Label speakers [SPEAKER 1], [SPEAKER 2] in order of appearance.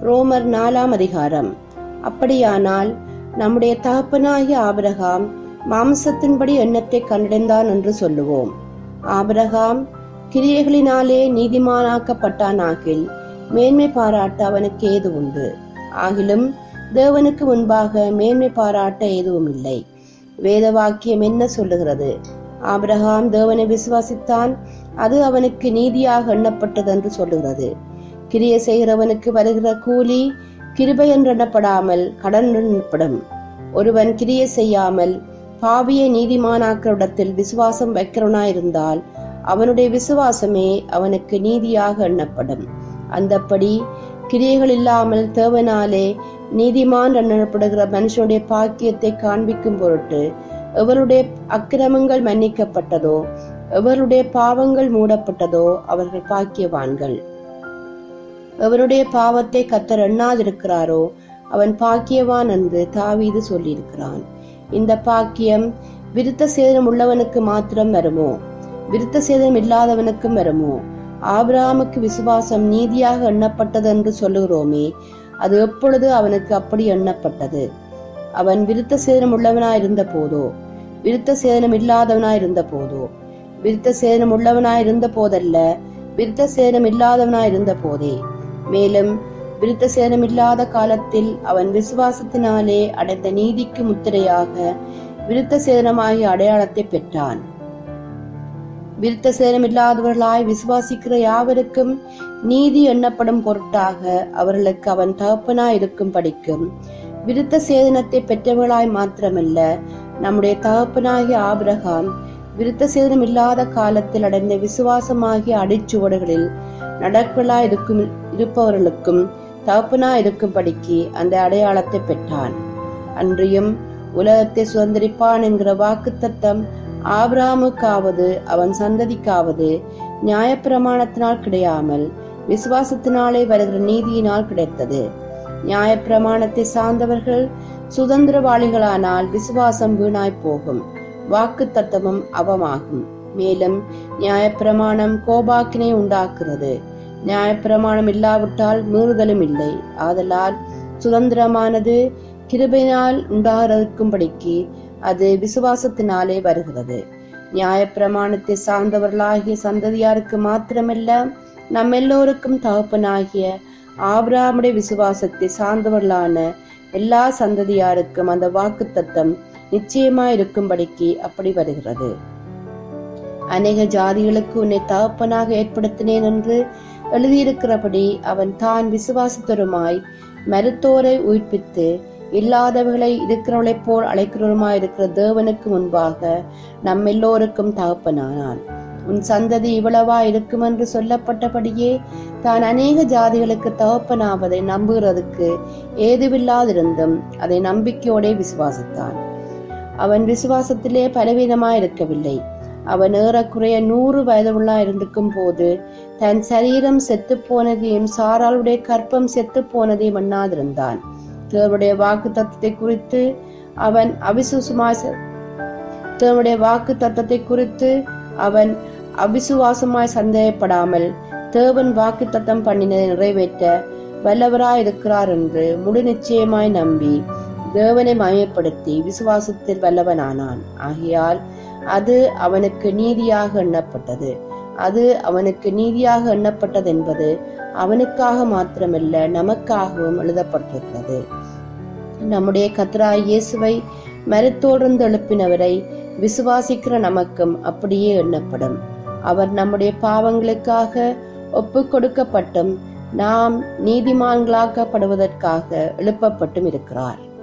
[SPEAKER 1] ரோமர் நாலாம் அதிகாரம் அப்படியானால் நம்முடைய தகப்பனாகிய ஆபிரகாம் மாம்சத்தின்படி எண்ணத்தை கண்டடைந்தான் என்று சொல்லுவோம் ஆபிரகாம் கிரியைகளினாலே நீதிமானாக்கப்பட்டானாகில் மேன்மை பாராட்ட அவனுக்கு ஏது உண்டு ஆகிலும் தேவனுக்கு முன்பாக மேன்மை பாராட்ட எதுவும் இல்லை வேத வாக்கியம் என்ன சொல்லுகிறது ஆபிரகாம் தேவனை விசுவாசித்தான் அது அவனுக்கு நீதியாக எண்ணப்பட்டது என்று சொல்லுகிறது கிரிய செய்கிறவனுக்கு வருகிற கூலி கிருபை என்று எண்ணப்படாமல் கடன் எண்ணப்படும் ஒருவன் கிரிய செய்யாமல் பாவியை நீதிமானாக்கிற இடத்தில் விசுவாசம் வைக்கிறவனாயிருந்தால் அவனுடைய விசுவாசமே அவனுக்கு நீதியாக எண்ணப்படும் அந்தப்படி கிரியைகள் இல்லாமல் தேவனாலே நீதிமான் எண்ணப்படுகிற மனுஷனுடைய பாக்கியத்தை காண்பிக்கும் பொருட்டு எவருடைய அக்கிரமங்கள் மன்னிக்கப்பட்டதோ எவருடைய பாவங்கள் மூடப்பட்டதோ அவர்கள் பாக்கியவான்கள் எவருடைய பாவத்தை கத்தர் எண்ணாதிருக்கிறாரோ அவன் பாக்கியவான் என்று தாவீது சொல்லியிருக்கிறான் இந்த பாக்கியம் விருத்த சேதனம் உள்ளவனுக்கு மாத்திரம் வருமோ விருத்த சேதனம் இல்லாதவனுக்கும் வருமோ ஆபிரகாமுக்கு விசுவாசம் நீதியாக எண்ணப்பட்டது என்று சொல்லுகிறோமே அது எப்பொழுது அவனுக்கு அப்படி எண்ணப்பட்டது அவன் விருத்த சேதனம் உள்ளவனாயிருந்த போதோ விருத்த சேதனம் இல்லாதவனாயிருந்த போதோ விருத்த சேதனம் உள்ளவனாயிருந்த போதல்ல விருத்த சேதனம் இல்லாதவனாயிருந்த போதே மேலும் விருத்த சேதனம் இல்லாத காலத்தில் அவன் விசுவாசத்தினாலே அடைந்த நீதிக்கு முத்திரையாக விருத்த சேதனமாகிய அடையாளத்தை பெற்றான் விருத்த சேதனம் இல்லாதவர்களாய் விசுவாசிக்கிற யாவருக்கும் நீதி எண்ணப்படும் பொருட்டாக அவர்களுக்கு அவன் தகப்பனாய் இருக்கும் படிக்கும் விருத்த சேதனத்தை பெற்றவர்களாய் மாத்திரமல்ல நம்முடைய தகப்பனாகிய ஆபிரகாம் விருத்த சேதனம் இல்லாத காலத்தில் அடைந்த விசுவாசமாகிய அடிச்சுவடுகளில் நடக்கலா இருக்கும் இருப்பவர்களுக்கும் தகப்பனா இருக்கும்படிக்கு அந்த அடையாளத்தை பெற்றான் அன்றியும் உலகத்தை சுதந்திரிப்பான் என்கிற வாக்கு தத்தம் ஆபிராமுக்காவது அவன் சந்ததிக்காவது நியாயப்பிரமாணத்தினால் கிடையாமல் விசுவாசத்தினாலே வருகிற நீதியினால் கிடைத்தது நியாயப்பிரமாணத்தை சார்ந்தவர்கள் சுதந்திரவாளிகளானால் விசுவாசம் வீணாய் போகும் வாக்கு தத்தமும் அவமாகும் மேலும் நியாயப்பிரமாணம் கோபாக்கினை உண்டாக்குறது நியாயப்பிரமாணம் இல்லாவிட்டால் மீறுதலும் இல்லை ஆதலால் சுதந்திரமானது கிருபையினால் உண்டாகிறதுக்கும்படிக்கு அது விசுவாசத்தினாலே வருகிறது நியாயப்பிரமாணத்தை சார்ந்தவர்களாகிய சந்ததியாருக்கு மாத்திரமல்ல நம்ம எல்லோருக்கும் தகப்பனாகிய ஆபிராமுடைய விசுவாசத்தை சார்ந்தவர்களான எல்லா சந்ததியாருக்கும் அந்த வாக்கு தத்தம் நிச்சயமா இருக்கும்படிக்கு அப்படி வருகிறது அநேக ஜாதிகளுக்கு உன்னை தகப்பனாக ஏற்படுத்தினேன் என்று எழுதியிருக்கிறபடி அவன் தான் விசுவாசத்தருமாய் மருத்தோரை உயிர்ப்பித்து இல்லாதவர்களை இருக்கிறவளைப் போல் அழைக்கிறவருமாய் இருக்கிற தேவனுக்கு முன்பாக நம் எல்லோருக்கும் தகப்பனானான் உன் சந்ததி இவ்வளவா இருக்கும் என்று சொல்லப்பட்டபடியே தான் அநேக ஜாதிகளுக்கு தகப்பனாவதை நம்புகிறதுக்கு ஏதுவில்லாதிருந்தும் அதை நம்பிக்கையோடே விசுவாசித்தான் அவன் விசுவாசத்திலே பலவீனமாய் இருக்கவில்லை அவன் ஏறக்குறைய நூறு வயதுள்ளா இருந்திருக்கும் போது தன் சரீரம் செத்து போனதையும் சாராளுடைய கற்பம் செத்து போனதையும் எண்ணாதிருந்தான் தேவனுடைய வாக்கு தத்துவத்தை குறித்து அவன் அவிசுவாசமாய் தேவனுடைய வாக்கு தத்துவத்தை குறித்து அவன் அவிசுவாசமாய் சந்தேகப்படாமல் தேவன் வாக்கு தத்தம் பண்ணினதை நிறைவேற்ற வல்லவராய் இருக்கிறார் என்று முழு நிச்சயமாய் நம்பி தேவனை மயப்படுத்தி விசுவாசத்தில் வல்லவனானான் ஆகையால் அது அவனுக்கு நீதியாக எண்ணப்பட்டது அது அவனுக்கு நீதியாக எண்ணப்பட்டது என்பது அவனுக்காக மாத்திரமல்ல நமக்காகவும் எழுதப்பட்டிருக்கிறது நம்முடைய கத்ராய் இயேசுவை மருத்தோடு எழுப்பினவரை விசுவாசிக்கிற நமக்கும் அப்படியே எண்ணப்படும் அவர் நம்முடைய பாவங்களுக்காக ஒப்பு கொடுக்கப்பட்டும் நாம் நீதிமான்களாக்கப்படுவதற்காக எழுப்பப்பட்டும் இருக்கிறார்